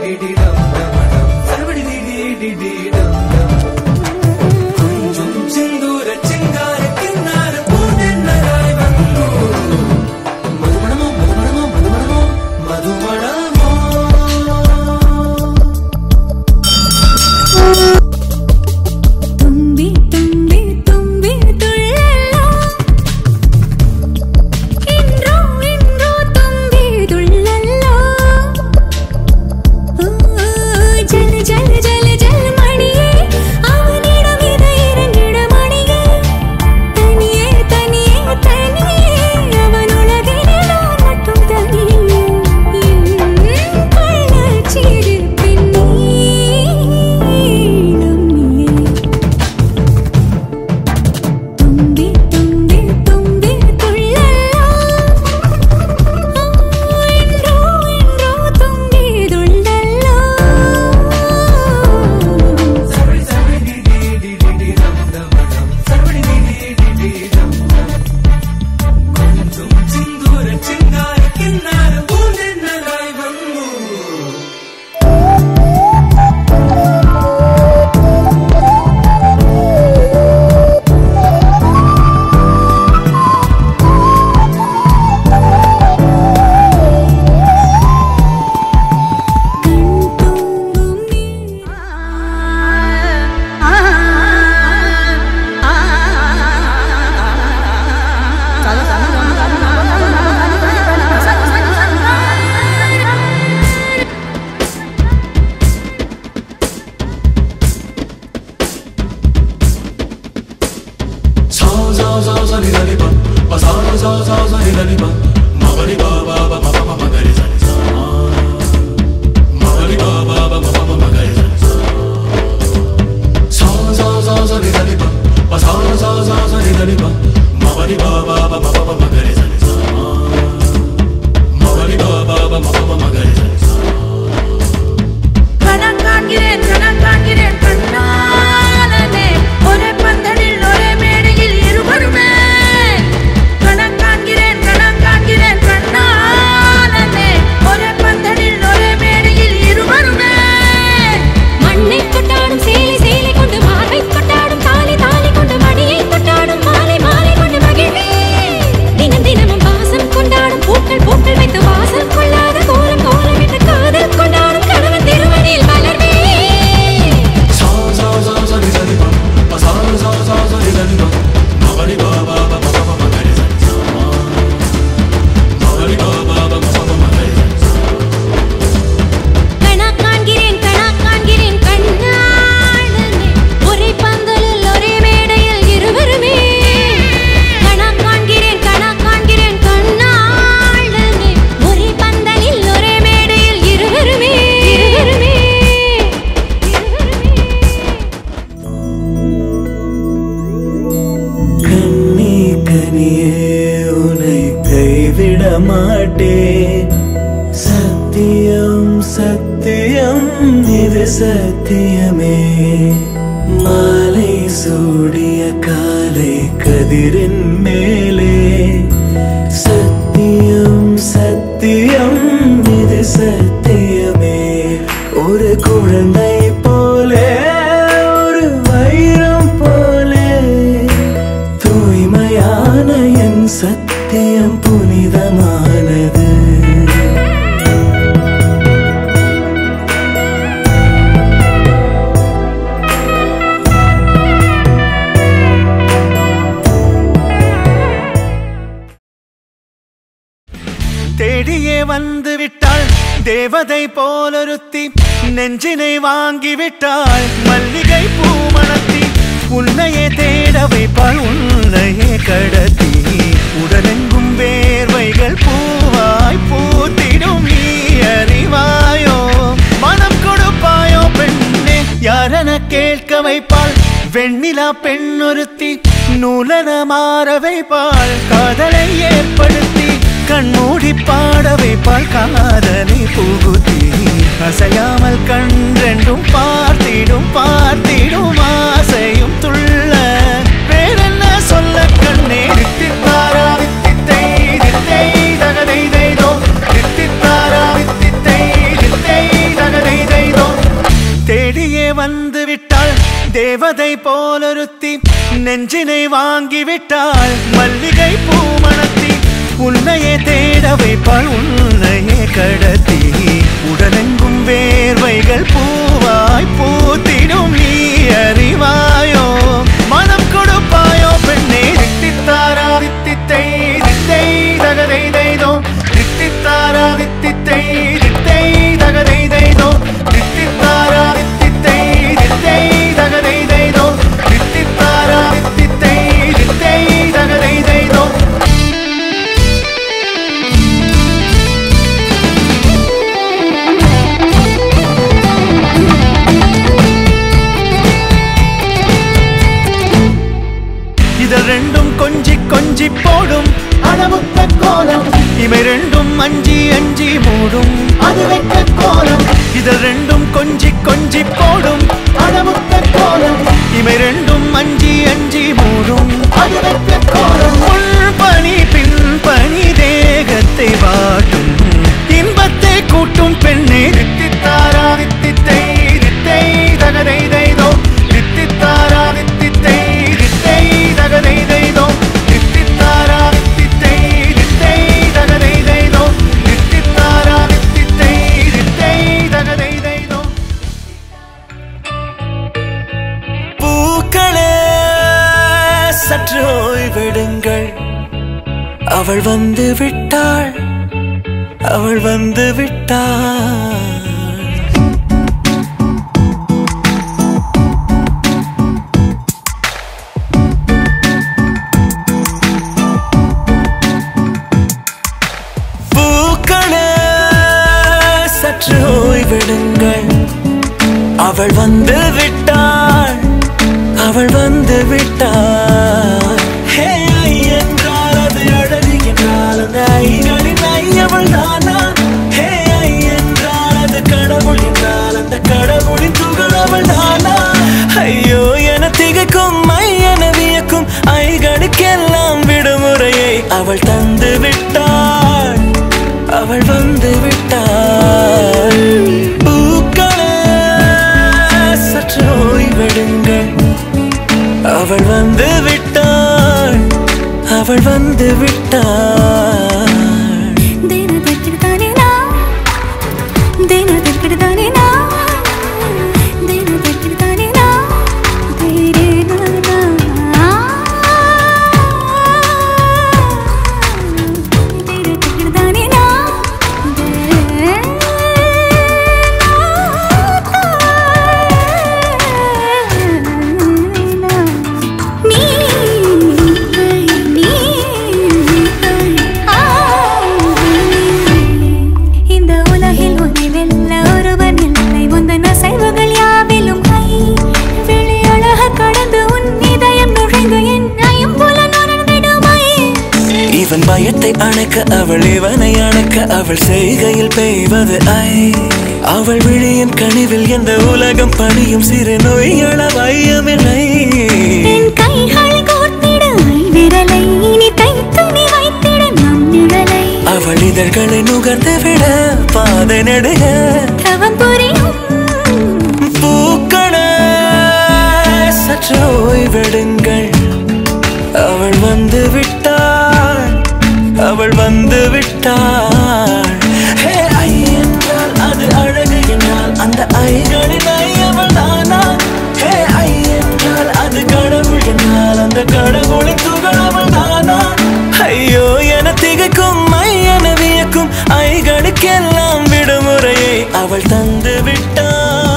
തുമ്പി തുമ്പി തുമ്പി തുള്ളല്ലോ ഇൻറോ ഇൻറോ തുമ്പി തുള്ളല്ലോ ജല ജല ജല ജല മണിയേ അവനിടം ഇത് ഇറങ്ങിട മണിയേ തനിയേ തനിയേ തനിയേ അവനുലകിലെ நான் மட்டும் தனியே கொள்ளச்சிறு பெண்ணே நம்மியே തുമ്പി തുമ്പി തുമ്പി തുള്ളല്ലോ എൻറോ എൻറോ തുമ്പി തുള്ളല്ലോ കൺതൂങ്ങും നീ கணக்காகிறேன் கணக்காகிறேன் கண்ணாலனே ஒரே பந்தலில் ஒரே மேடையில் இருவருமே கணக்காகிறேன் கணக்காகிறேன் கண்ணாலனே ஒரே பந்தலில் ஒரே மேடையில் இருவருமே மண்ணை கொட்டாடும் சேலை சேலை கொண்டு மார்பை கொட்டாடும் தாலி தாலி கொண்டு மடியை கொட்டாடும் மாலை மாலை கொண்டு மகிழ்வே தினம் தினமும் வாசம் கொண்டாடும் பூக்கள் பூக்கள் வைத்து வாசல் கொள்ளாத கோலம் கோலமிட்டு காதல் கொண்டாடும் கணவன் திருமணியில் மலர்வே கணா காண்கிறேன் கணா காண்கிறேன் கண்ணாளனே ஒரே பந்தலில் ஒரே மேடையில் இருவருமே கணா காண்கிறேன் கணா காண்கிறேன் கண்ணாளனே ஒரே பந்தலில் ஒரே மேடையில் இருவருமே இருவருமே கண்ணி கனியே உன்னை கைவிட மாட்டேன் சத்தியம் சத்தியம் இது சத்தியமே மாலை சூடிய காலை கதிரின் மேலே சத்தியம் சத்தியம் இது சத்தியமே ஒரு குழந்தை போலே ஒரு வைரம் போலே தூய்மையான என் சத்தியம் புனிதமானது தேடியே வந்து விட்டாள் தேவதை போலொருத்தி நெஞ்சினை வாங்கி விட்டாள் மல்லிகை பூமணத்தி உன்னையே தேட வைப்பாள் உன்னையே கடத்தி உடலெங்கும் வேர்வைகள் பூவாய் பூத்திடும் நீ அறிவாயோ மனம் கொடுப்பாயோ பெண்ணே யாரென கேட்க வைப்பாள் வெண்ணிலா பெண்ணொருத்தி நூலன மாற வைப்பாள் காதலை ஏற்படுத்தி கண்மூடி பாட வைப்பாள் காதலை புகுத்தி அசையாமல் கன்றெண்டும் பார்த்திடும் பார்த்திடும் ஆசையும் துள்ள வேறென்ன சொல்ல கண்ணே தித்தித்தாரா வித்தித்தை தித்தை தகதை தைதோ தித்தித்தாரா வித்தித்தை தித்தை தகதை வந்து விட்டாள் தேவதை போலொருத்தி நெஞ்சினை வாங்கி விட்டாள் மல்லிகை பூமணத்தி உன்னையே தேட வைப்பாள் உன்னையே கடத்தி உடலெங்கும் வேர்வைகள் பூவாய் பூத்திடும் நீ அறிவாயோ மனம் கொடுப்பாயோ பெண்ணே தித்தித்தாரா தித்தித்தை தித்தை தகதை தைதோ தித்தித்தாரா தித்தித்தை தித்தை தகதை தைதோ தித்தித்தாரா தித்தித்தை தித்தை தகதை தைதோ தித்தித்தாரா தித்தித்தை தித்தை தகதை தைதோ இதழ் ரெண்டும் கொஞ்சி கொஞ்சி போடும் அளவுத்த கோலம் இவை ரெண்டும் அஞ்சி அஞ்சி மூடும் அது வெட்ட கோலம் இதழ் ரெண்டும் கொஞ்சி கொஞ்சி போடும் அளவுத்த கோலம் இவை ரெண்டும் அஞ்சி அஞ்சி மூடும் அது வெட்ட கோலம் முன் பனி பின் பனி தேகத்தை வாட்டும் இன்பத்தை கூட்டும் பெண்ணே தித்தித்தாரா தித்தித்தை தித்தை தகதை தைதோ தித்தித்தாரா தித்தித்தை தித்தை தகதை தைதோ தித்தித்தாரா தித்தித்தை தித்தை தகதை தைதோ தித்தித்தாரா தித்தித்தை தித்தை தகதை தைதோ பூக்களே சற்று ஓய்வெடுங்கள் அவள் வந்து விட்டாள் அவள் வந்து விட்டாள் பூக்களே சற்று ஓய்வெடுங்கள் அவள் வந்து விட்டாள் அவள் வந்து விட்டாள் ஹே ஐ என்றால் அது அழகு என்றால் அந்த ஐகளின் ஐ அவள் தானா ஹே ஐ என்றால் அது கடவுள் என்றால் அந்த கடவுளின் துகள் அவள் தானா ஐயோ என திகைக்கும் ஐ என வியக்கும் ஐகளுக்கெல்லாம் விடுமுறையை அவள் தந்து விட்டாள் அவள் வந்து விட்டாள் பூக்களே சற்று ஓய்வெடுங்கள் அவள் வந்து விட்டாள் அவள் வந்து விட்டாள் ದಿನ ತೆಕ್ಕಿಡ್ತಾನೆ ನಾ ದಿನ ತೆಕ್ಕಿಡ್ತಾನೆ ನಾ ದಿನ ತೆಕ್ಕಿಡ್ತಾನೆ ನಾ ತೇರೆ ನಾನಾ ದಿನ ತೆಕ್ಕಿಡ್ತಾನೆ ನಾ ನೀ நீ இந்த உலகில் உன்னை வெல்ல ஒருவன் இல்லை உந்தன் அசைவுகள் யாவிலும் கை வெளி அழக கடந்து உன் இதயம் நுழைந்து என்னையும் போல நுழைந்திடுமை இவன் பயத்தை அணைக்க அவள் இவனை அணைக்க அவள் செய்கையில் பெய்வது ஐ அவள் விழியின் கனிவில் எந்த உலகம் பணியும் சிறு நோய்கள வையமில்லை என் கைகள் கோர்த்திட விரலை இனி தைத்து நீ வைத்திட நம் நிழலை அவள் இதழ்களை நுகர்ந்து விட பாதை நடுக தவம் புரியும் பூக்களே சற்று ஓய்வெடுங்கள் அவள் வந்து விட்டாள் அவள் வந்து விட்டாள் ஹே ஐ என்றால் அது அழகு என்றால் அந்த ஐகளின் ஐ அவள் தானா ஹே ஐ என்றால் அது கடவுள் என்றால் அந்த கடவுளின் துகள் அவள் தானா ஐயோ என திகைக்கும் ஐ என வியக்கும் ஐகளுக்கெல்லாம் விடுமுறையை அவள் தந்து விட்டாள்